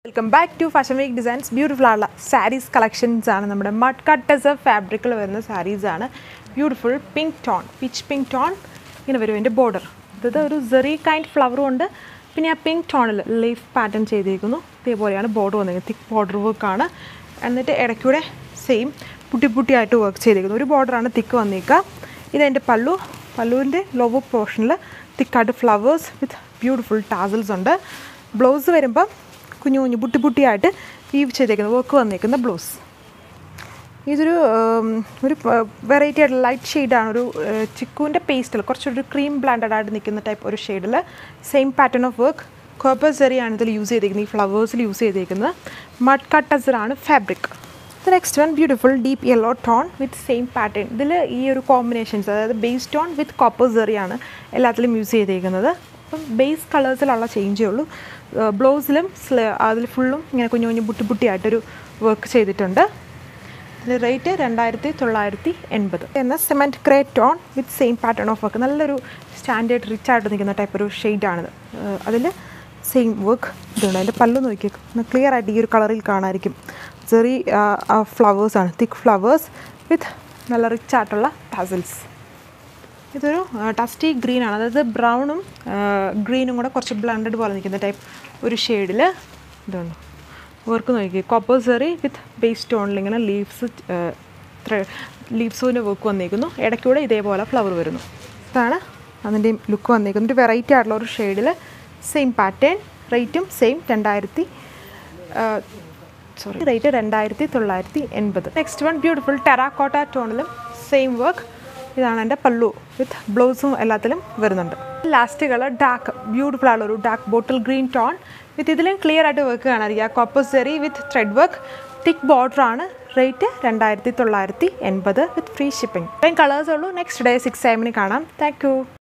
welcome back to fashion week designs beautiful ആയുള്ള saris collections ആണ് നമ്മുടെ മഡ് കട്ടസ് ഫാബ്രിക്കിൽ വരുന്ന സാരീസ് ആണ് beautiful pink tone peach pink tone ഇങ്ങനെ വരും എൻ്റെ ബോർഡർ ഇത് ഒരു സെറി കൈൻഡ് ഫ്ലവറും ഉണ്ട് പിന്നെ ആ പിങ്ക് ടോണിൽ ലീഫ് പാറ്റേൺ ചെയ്തിരിക്കുന്നു ഇതേപോലെയാണ് ബോർഡർ വന്നിരിക്കുന്നത് തിക്ക് ബോർഡർ വർക്കാണ് എന്നിട്ട് ഇടയ്ക്കൂടെ സെയിം പുട്ടി പുട്ടിയായിട്ട് വർക്ക് ചെയ്തിരിക്കുന്നു ഒരു ബോർഡറാണ് തിക്ക് വന്നിരിക്കുക ഇതെൻ്റെ പല്ലു പല്ലുവിൻ്റെ ലോവർ പോർഷനിൽ തിക്കായിട്ട് ഫ്ലവേഴ്സ് വിത്ത് ബ്യൂട്ടിഫുൾ ടാസൽസ് ഉണ്ട് ബ്ലൗസ് വരുമ്പം കുഞ്ഞു കുഞ്ഞു പുട്ടി പുട്ടിയായിട്ട് വീവ് ചെയ്തേക്കുന്ന വർക്ക് വന്നേക്കുന്ന ബ്ലൗസ് ഇതൊരു ഉം, ഒരു വെറൈറ്റി ആയിട്ടുള്ള ലൈറ്റ് ഷെയ്ഡാണ് ഒരു ചിക്കുവിൻ്റെ പേസ്റ്റിൽ കുറച്ചൊരു ക്രീം ബ്ലാൻഡഡ് ആയിട്ട് നിൽക്കുന്ന ടൈപ്പ് ഒരു ഷെയ്ഡിൽ same pattern of work copper സെറിയാണ് ഇതിൽ യൂസ് ചെയ്തിരിക്കുന്നത് ഈ ഫ്ലവേഴ്സിൽ യൂസ് ചെയ്തിരിക്കുന്നത് മഡ് കട്ടസറാണ് fabric next one beautiful deep yellow tone with same pattern ഇതിൽ ഈ ഒരു കോമ്പിനേഷൻസ് അതായത് ബേസ് ടോൺ വിത്ത് കോപ്പർ സെറിയാണ് എല്ലാത്തിലും യൂസ് ചെയ്തിരിക്കുന്നത് അപ്പം ബേസ് കളേഴ്സിലുള്ള ചേഞ്ചേ ഉള്ളൂ ബ്ലൗസിലും അതിൽ ഫുള്ളും ഇങ്ങനെ കുഞ്ഞു കുഞ്ഞു ബുട്ടി ബുട്ടിയായിട്ടൊരു വർക്ക് ചെയ്തിട്ടുണ്ട് ഇതിൻ്റെ റേറ്റ് രണ്ടായിരത്തി തൊള്ളായിരത്തി എൺപത് എന്ന cement grey tone with same pattern of work നല്ലൊരു സ്റ്റാൻഡേർഡ് റിച്ച് ആയിട്ട് നിൽക്കുന്ന ടൈപ്പ് ഒരു ഷെയ്ഡാണിത് അതിൽ സെയിം വർക്ക് ഇതുണ്ട് അതിൻ്റെ പല്ലു നോക്കി ക്ലിയർ ആയിട്ട് ഈ ഒരു കളറിൽ കാണാമായിരിക്കും ചെറിയ ഫ്ലവേഴ്സാണ് തിക്ക് ഫ്ലവേഴ്സ് വിത്ത് നല്ല റിച്ച് ആയിട്ടുള്ള ടസൽസ് ഇതൊരു ടസ്റ്റി ഗ്രീൻ ആണ് അതായത് ബ്രൗണും ഗ്രീനും കൂടെ കുറച്ച് ബ്ലണ്ടഡ് പോലെ നിൽക്കുന്ന ടൈപ്പ് ഒരു ഷെയ്ഡിൽ ഇതുണ്ട് വർക്ക് നോക്കി കോപ്പർ സെറി വിത്ത് ബേസ് സ്റ്റോണിൽ ഇങ്ങനെ ലീവ്സ് ലീവ്സിൻ്റെ വർക്ക് വന്നിരിക്കുന്നു ഇടയ്ക്കൂടെ ഇതേപോലെ ഫ്ലവർ വരുന്നു ഇതാണ് അതിൻ്റെ ലുക്ക് വന്നിരിക്കുന്നത് ഒരു വെറൈറ്റി ആയിട്ടുള്ള ഒരു ഷെയ്ഡിൽ സെയിം പാറ്റേൺ റേറ്റും സെയിം രണ്ടായിരത്തി സോറി റേറ്റ് രണ്ടായിരത്തി തൊള്ളായിരത്തി എൺപത് നെക്സ്റ്റ് വൺ ബ്യൂട്ടിഫുൾ ടെറാക്കോട്ട ടോണിലും സെയിം വർക്ക് ഇതാണ് എൻ്റെ പല്ലു വിത്ത് ബ്ലൗസും എല്ലാത്തിലും വരുന്നുണ്ട് ലാസ്റ്റ് കളർ ഡാർക്ക് ബ്യൂട്ടിഫുൾ ആയുള്ള ഒരു dark bottle green tone with ഇതിലും ക്ലിയർ ആയിട്ട് വർക്ക് കാണാതിരിക്കുക copper zari with thread work thick border ആണ് റേറ്റ് രണ്ടായിരത്തി തൊള്ളായിരത്തി എൺപത് വിത്ത് ഫ്രീ ഷിപ്പിംഗ് ഇത്രയും കളേഴ്സ് ഉള്ളൂ നെക്സ്റ്റ് ഡേ സിക്സ് എമ്മിന് കാണാം താങ്ക് യു